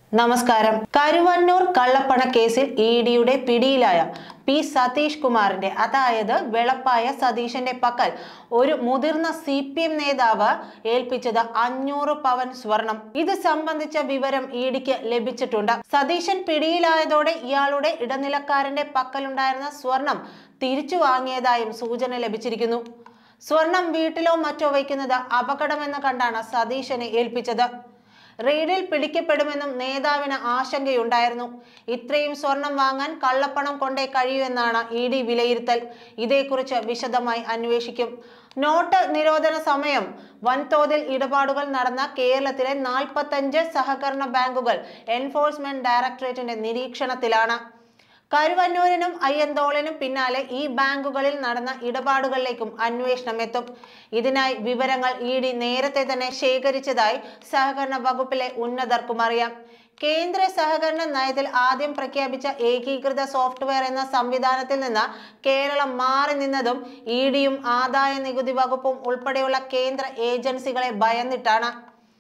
നമസ്കാരം കരുവന്നൂർ കള്ളപ്പണ കേസിൽ ഇ ഡിയുടെ പിടിയിലായ പി സതീഷ് കുമാറിന്റെ അതായത് വെളപ്പായ സതീശന്റെ പക്കൽ ഒരു മുതിർന്ന സി പി എം നേതാവ് ഏൽപ്പിച്ചത് അഞ്ഞൂറ് പവൻ സ്വർണം ഇത് സംബന്ധിച്ച വിവരം ഇ ഡിക്ക് ലഭിച്ചിട്ടുണ്ട് സതീശൻ പിടിയിലായതോടെ ഇയാളുടെ ഇടനിലക്കാരന്റെ പക്കലുണ്ടായിരുന്ന സ്വർണം തിരിച്ചു വാങ്ങിയതായും സൂചന ലഭിച്ചിരിക്കുന്നു സ്വർണം വീട്ടിലോ മറ്റോ വയ്ക്കുന്നത് അപകടമെന്ന് കണ്ടാണ് സതീശനെ ഏൽപ്പിച്ചത് റെയ്ഡിൽ പിടിക്കപ്പെടുമെന്നും നേതാവിന് ആശങ്കയുണ്ടായിരുന്നു ഇത്രയും സ്വർണം വാങ്ങാൻ കള്ളപ്പണം കൊണ്ടേ കഴിയൂ എന്നാണ് ഇ ഡി വിലയിരുത്തൽ ഇതേക്കുറിച്ച് വിശദമായി അന്വേഷിക്കും നോട്ട് നിരോധന സമയം വൻതോതിൽ ഇടപാടുകൾ നടന്ന കേരളത്തിലെ നാൽപ്പത്തഞ്ച് സഹകരണ ബാങ്കുകൾ എൻഫോഴ്സ്മെന്റ് ഡയറക്ടറേറ്റിന്റെ നിരീക്ഷണത്തിലാണ് കരുവന്നൂരിനും അയ്യന്തോളിനും പിന്നാലെ ഈ ബാങ്കുകളിൽ നടന്ന ഇടപാടുകളിലേക്കും അന്വേഷണം എത്തും ഇതിനായി വിവരങ്ങൾ ഇ ഡി നേരത്തെ തന്നെ ശേഖരിച്ചതായി സഹകരണ വകുപ്പിലെ ഉന്നതർക്കും അറിയാം കേന്ദ്ര സഹകരണ നയത്തിൽ ആദ്യം പ്രഖ്യാപിച്ച ഏകീകൃത സോഫ്റ്റ്വെയർ എന്ന സംവിധാനത്തിൽ നിന്ന് കേരളം മാറി നിന്നതും ഇ ഡിയും ആദായ നികുതി വകുപ്പും ഉൾപ്പെടെയുള്ള കേന്ദ്ര ഏജൻസികളെ ഭയന്നിട്ടാണ്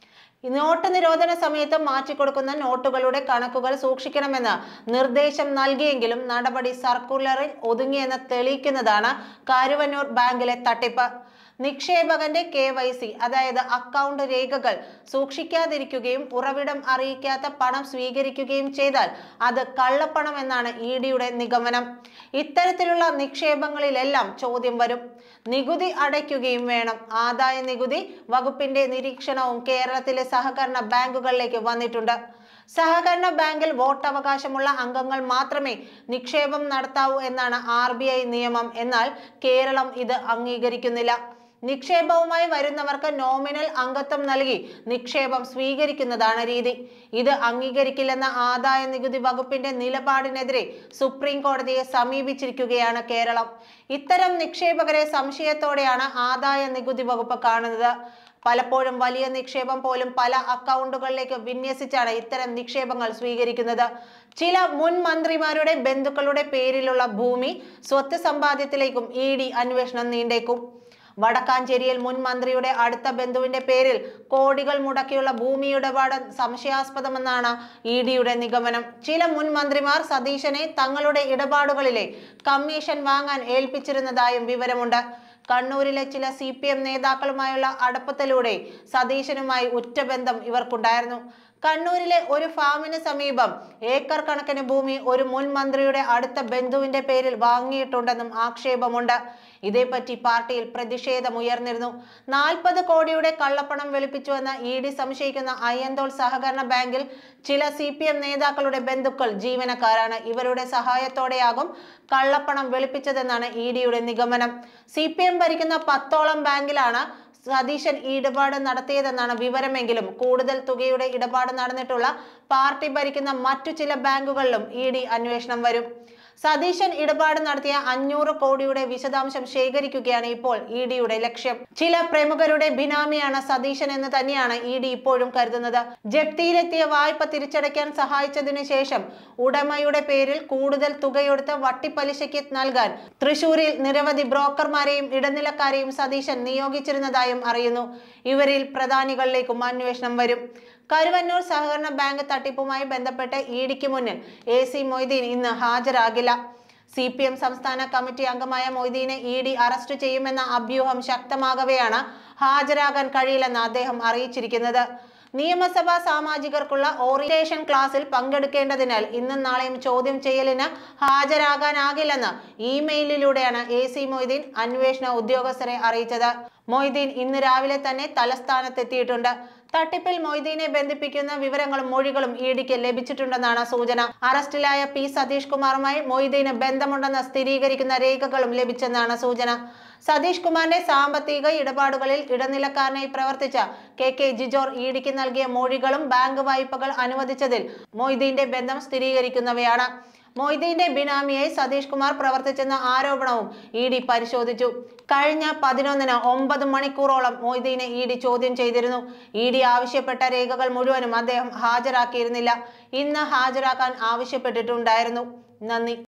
ഈ നോട്ട് നിരോധന സമയത്ത് മാറ്റിക്കൊടുക്കുന്ന നോട്ടുകളുടെ കണക്കുകൾ സൂക്ഷിക്കണമെന്ന് നിർദ്ദേശം നൽകിയെങ്കിലും നടപടി സർക്കുലറിൽ ഒതുങ്ങിയെന്ന് തെളിയിക്കുന്നതാണ് കരുവന്നൂർ ബാങ്കിലെ തട്ടിപ്പ് നിക്ഷേപകന്റെ കെ വൈ സി അതായത് അക്കൗണ്ട് രേഖകൾ സൂക്ഷിക്കാതിരിക്കുകയും ഉറവിടം അറിയിക്കാത്ത പണം സ്വീകരിക്കുകയും ചെയ്താൽ അത് കള്ളപ്പണം എന്നാണ് ഇ ഡിയുടെ നിഗമനം ഇത്തരത്തിലുള്ള നിക്ഷേപങ്ങളിലെല്ലാം ചോദ്യം വരും നികുതി അടയ്ക്കുകയും വേണം ആദായ നികുതി വകുപ്പിന്റെ നിരീക്ഷണവും കേരളത്തിലെ സഹകരണ ബാങ്കുകളിലേക്ക് വന്നിട്ടുണ്ട് സഹകരണ ബാങ്കിൽ വോട്ടവകാശമുള്ള അംഗങ്ങൾ മാത്രമേ നിക്ഷേപം നടത്താവൂ എന്നാണ് ആർ നിയമം എന്നാൽ കേരളം ഇത് അംഗീകരിക്കുന്നില്ല നിക്ഷേപവുമായി വരുന്നവർക്ക് നോമിനൽ അംഗത്വം നൽകി നിക്ഷേപം സ്വീകരിക്കുന്നതാണ് രീതി ഇത് അംഗീകരിക്കില്ലെന്ന ആദായ നികുതി വകുപ്പിന്റെ നിലപാടിനെതിരെ സുപ്രീം കോടതിയെ സമീപിച്ചിരിക്കുകയാണ് കേരളം ഇത്തരം നിക്ഷേപകരെ സംശയത്തോടെയാണ് ആദായ നികുതി വകുപ്പ് കാണുന്നത് പലപ്പോഴും വലിയ നിക്ഷേപം പോലും പല അക്കൗണ്ടുകളിലേക്ക് വിന്യസിച്ചാണ് ഇത്തരം നിക്ഷേപങ്ങൾ സ്വീകരിക്കുന്നത് ചില മുൻ മന്ത്രിമാരുടെ ബന്ധുക്കളുടെ പേരിലുള്ള ഭൂമി സ്വത്ത് സമ്പാദ്യത്തിലേക്കും ഇ ഡി അന്വേഷണം നീണ്ടേക്കും വടക്കാഞ്ചേരിയിൽ മുൻ മന്ത്രിയുടെ അടുത്ത ബന്ധുവിന്റെ പേരിൽ കോടികൾ മുടക്കിയുള്ള ഭൂമി ഇടപാട് സംശയാസ്പദമെന്നാണ് ഇ ഡിയുടെ നിഗമനം ചില മുൻ മന്ത്രിമാർ സതീശനെ തങ്ങളുടെ ഇടപാടുകളിലെ കമ്മീഷൻ വാങ്ങാൻ ഏൽപ്പിച്ചിരുന്നതായും വിവരമുണ്ട് കണ്ണൂരിലെ ചില സി പി എം നേതാക്കളുമായുള്ള അടുപ്പത്തിലൂടെ സതീശനുമായി ഉറ്റബന്ധം ഇവർക്കുണ്ടായിരുന്നു കണ്ണൂരിലെ ഒരു ഫാമിന് സമീപം ഏക്കർ കണക്കിന് ഭൂമി ഒരു മുൻ മന്ത്രിയുടെ അടുത്ത ബന്ധുവിന്റെ പേരിൽ വാങ്ങിയിട്ടുണ്ടെന്നും ആക്ഷേപമുണ്ട് ഇതേപ്പറ്റി പാർട്ടിയിൽ പ്രതിഷേധം ഉയർന്നിരുന്നു നാൽപ്പത് കോടിയുടെ കള്ളപ്പണം വെളുപ്പിച്ചുവെന്ന് ഇ ഡി സംശയിക്കുന്ന അയ്യന്തോൾ സഹകരണ ബാങ്കിൽ ചില സി പി എം നേതാക്കളുടെ ബന്ധുക്കൾ ജീവനക്കാരാണ് ഇവരുടെ സഹായത്തോടെയാകും കള്ളപ്പണം വെളുപ്പിച്ചതെന്നാണ് ഇ ഡിയുടെ നിഗമനം സി പി എം ഭരിക്കുന്ന പത്തോളം ബാങ്കിലാണ് സതീശൻ ഈ ഇടപാട് നടത്തിയതെന്നാണ് വിവരമെങ്കിലും കൂടുതൽ തുകയുടെ ഇടപാട് നടന്നിട്ടുള്ള പാർട്ടി ഭരിക്കുന്ന മറ്റു ചില ബാങ്കുകളിലും ഇ ഡി അന്വേഷണം വരും സതീശൻ ഇടപാട് നടത്തിയ അഞ്ഞൂറ് കോടിയുടെ വിശദാംശം ശേഖരിക്കുകയാണ് ഇപ്പോൾ ഇ ഡിയുടെ ലക്ഷ്യം ചില പ്രമുഖരുടെ ബിനാമിയാണ് സതീശൻ എന്ന് തന്നെയാണ് ഇ ഡി ഇപ്പോഴും കരുതുന്നത് ജപ്തിയിലെത്തിയ വായ്പ തിരിച്ചടയ്ക്കാൻ സഹായിച്ചതിനു ശേഷം ഉടമയുടെ പേരിൽ കൂടുതൽ തുകയെടുത്ത് വട്ടിപ്പലിശയ്ക്ക് നൽകാൻ തൃശൂരിൽ നിരവധി ബ്രോക്കർമാരെയും ഇടനിലക്കാരെയും സതീശൻ നിയോഗിച്ചിരുന്നതായും അറിയുന്നു ഇവരിൽ പ്രധാനികളിലേക്കും അന്വേഷണം വരും കരുവന്നൂർ സഹകരണ ബാങ്ക് തട്ടിപ്പുമായി ബന്ധപ്പെട്ട് ഇ ഡിക്ക് മുന്നിൽ എ സി മൊയ്തീൻ ഇന്ന് ഹാജരാകില്ല സി പി എം സംസ്ഥാന കമ്മിറ്റി അംഗമായ മൊയ്തീനെ ഇ ഡി അറസ്റ്റ് ചെയ്യുമെന്ന അഭ്യൂഹം ശക്തമാകവെയാണ് ഹാജരാകാൻ കഴിയില്ലെന്ന് അദ്ദേഹം അറിയിച്ചിരിക്കുന്നത് നിയമസഭാ സാമാജികർക്കുള്ള ഓറിയന്റേഷൻ ക്ലാസ്സിൽ പങ്കെടുക്കേണ്ടതിനാൽ ഇന്നും നാളെയും ചോദ്യം ചെയ്യലിന് ഹാജരാകാനാകില്ലെന്ന് ഇമെയിലിലൂടെയാണ് എ സി മൊയ്തീൻ അന്വേഷണ ഉദ്യോഗസ്ഥരെ അറിയിച്ചത് മൊയ്തീൻ ഇന്ന് രാവിലെ തന്നെ തലസ്ഥാനത്തെത്തിയിട്ടുണ്ട് തട്ടിപ്പിൽ മൊയ്തീനെ ബന്ധിപ്പിക്കുന്ന വിവരങ്ങളും മൊഴികളും ഇ ഡിക്ക് ലഭിച്ചിട്ടുണ്ടെന്നാണ് സൂചന അറസ്റ്റിലായ പി സതീഷ് കുമാറുമായി മൊയ്തീന് ബന്ധമുണ്ടെന്ന് സ്ഥിരീകരിക്കുന്ന രേഖകളും ലഭിച്ചെന്നാണ് സൂചന സതീഷ് കുമാറിന്റെ സാമ്പത്തിക ഇടപാടുകളിൽ ഇടനിലക്കാരനായി പ്രവർത്തിച്ച കെ കെ ജിജോർ ഇ ഡിക്ക് നൽകിയ മൊഴികളും ബാങ്ക് വായ്പകൾ അനുവദിച്ചതിൽ മൊയ്തീന്റെ ബന്ധം സ്ഥിരീകരിക്കുന്നവയാണ് മൊയ്തീന്റെ ബിനാമിയായി സതീഷ് കുമാർ പ്രവർത്തിച്ചെന്ന ആരോപണവും ഇ ഡി പരിശോധിച്ചു കഴിഞ്ഞ പതിനൊന്നിന് ഒമ്പത് മണിക്കൂറോളം മൊയ്തീനെ ഇ ഡി ചോദ്യം ചെയ്തിരുന്നു ഇ ഡി ആവശ്യപ്പെട്ട രേഖകൾ മുഴുവനും അദ്ദേഹം ഹാജരാക്കിയിരുന്നില്ല ഇന്ന് ഹാജരാക്കാൻ ആവശ്യപ്പെട്ടിട്ടുണ്ടായിരുന്നു നന്ദി